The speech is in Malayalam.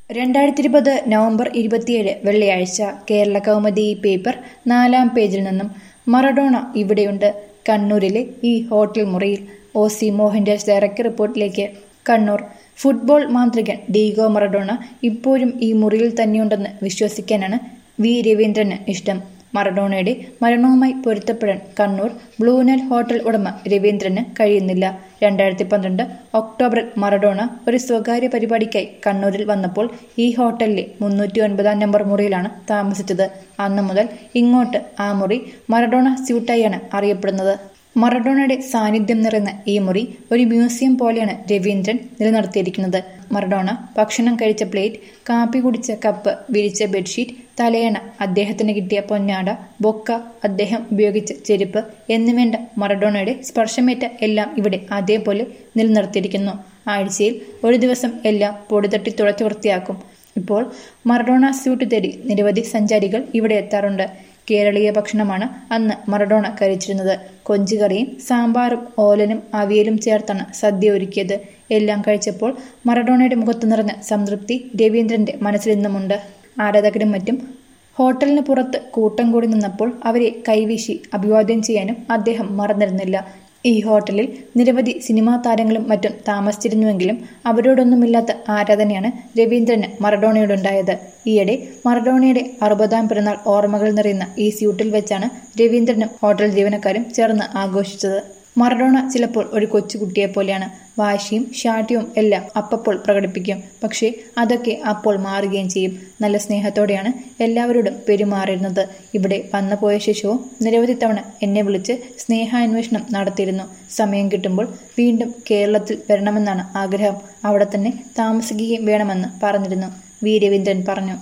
രണ്ടായിരത്തി ഇരുപത് നവംബർ ഇരുപത്തിയേഴ് വെള്ളിയാഴ്ച കേരള കൗമുദി പേപ്പർ നാലാം പേജിൽ നിന്നും മറഡോണ ഇവിടെയുണ്ട് കണ്ണൂരിലെ ഈ ഹോട്ടൽ മുറിയിൽ ഒ സി മോഹൻരാജ് ഡയറക്ടർ റിപ്പോർട്ടിലേക്ക് കണ്ണൂർ ഫുട്ബോൾ മാന്ത്രികൻ ഡീഗോ മറഡോണ ഇപ്പോഴും ഈ മുറിയിൽ തന്നെയുണ്ടെന്ന് വിശ്വസിക്കാനാണ് വി രവീന്ദ്രന് ഇഷ്ടം മറഡോണയുടെ മരണവുമായി പൊരുത്തപ്പെടാൻ കണ്ണൂർ ബ്ലൂനൽ ഹോട്ടൽ ഉടമ രവീന്ദ്രന് കഴിയുന്നില്ല രണ്ടായിരത്തി പന്ത്രണ്ട് ഒക്ടോബറിൽ മറഡോണ ഒരു സ്വകാര്യ പരിപാടിക്കായി കണ്ണൂരിൽ വന്നപ്പോൾ ഈ ഹോട്ടലിലെ മുന്നൂറ്റി ഒൻപതാം നമ്പർ മുറിയിലാണ് താമസിച്ചത് അന്നു മുതൽ ഇങ്ങോട്ട് ആ മുറി മറഡോണ സ്യൂട്ടായാണ് അറിയപ്പെടുന്നത് മറഡോണയുടെ സാന്നിധ്യം നിറയുന്ന ഈ മുറി ഒരു മ്യൂസിയം പോലെയാണ് രവീന്ദ്രൻ നിലനിർത്തിയിരിക്കുന്നത് മറഡോണ ഭക്ഷണം കഴിച്ച പ്ലേറ്റ് കാപ്പി കുടിച്ച കപ്പ് വിരിച്ച ബെഡ്ഷീറ്റ് തലയണ അദ്ദേഹത്തിന് കിട്ടിയ പൊന്നാട ബൊക്ക അദ്ദേഹം ഉപയോഗിച്ച ചെരുപ്പ് എന്നുവേണ്ട മറഡോണയുടെ സ്പർശമേറ്റ എല്ലാം ഇവിടെ അതേപോലെ നിലനിർത്തിയിരിക്കുന്നു ആഴ്ചയിൽ ഒരു ദിവസം എല്ലാം പൊടിതട്ടി തുളച്ചു വൃത്തിയാക്കും ഇപ്പോൾ മറഡോണ സ്യൂട്ട് തേടി നിരവധി സഞ്ചാരികൾ ഇവിടെ എത്താറുണ്ട് കേരളീയ ഭക്ഷണമാണ് അന്ന് മറഡോണ കഴിച്ചിരുന്നത് കൊഞ്ചുകറിയും സാമ്പാറും ഓലനും അവിയലും ചേർത്താണ് സദ്യ ഒരുക്കിയത് എല്ലാം കഴിച്ചപ്പോൾ മറഡോണയുടെ മുഖത്ത് നിറഞ്ഞ സംതൃപ്തി രവീന്ദ്രന്റെ മനസ്സിൽ നിന്നുമുണ്ട് ആരാധകരും മറ്റും ഹോട്ടലിന് പുറത്ത് കൂട്ടം കൂടി നിന്നപ്പോൾ അവരെ കൈവീശി അഭിവാദ്യം ചെയ്യാനും അദ്ദേഹം മറന്നിരുന്നില്ല ഈ ഹോട്ടലിൽ നിരവധി സിനിമാ താരങ്ങളും മറ്റും താമസിച്ചിരുന്നുവെങ്കിലും അവരോടൊന്നുമില്ലാത്ത ആരാധനയാണ് രവീന്ദ്രന് മറഡോണയോടുണ്ടായത് ഈയിടെ മറഡോണയുടെ അറുപതാം പിറന്നാൾ ഓർമ്മകൾ നിറയുന്ന ഈ സ്യൂട്ടിൽ വെച്ചാണ് രവീന്ദ്രനും ഹോട്ടൽ ജീവനക്കാരും ചേർന്ന് ആഘോഷിച്ചത് മറഡോണ ചിലപ്പോൾ ഒരു കൊച്ചുകുട്ടിയെ പോലെയാണ് വാശിയും ശാഠ്യവും എല്ലാം അപ്പപ്പോൾ പ്രകടിപ്പിക്കും പക്ഷേ അതൊക്കെ അപ്പോൾ മാറുകയും ചെയ്യും നല്ല സ്നേഹത്തോടെയാണ് എല്ലാവരോടും പെരുമാറിയിരുന്നത് ഇവിടെ വന്നു പോയ ശേഷവും നിരവധി തവണ എന്നെ വിളിച്ച് സ്നേഹാന്വേഷണം നടത്തിയിരുന്നു സമയം കിട്ടുമ്പോൾ വീണ്ടും കേരളത്തിൽ വരണമെന്നാണ് ആഗ്രഹം അവിടെ തന്നെ താമസിക്കുകയും വേണമെന്ന് പറഞ്ഞിരുന്നു വി രവീന്ദ്രൻ പറഞ്ഞു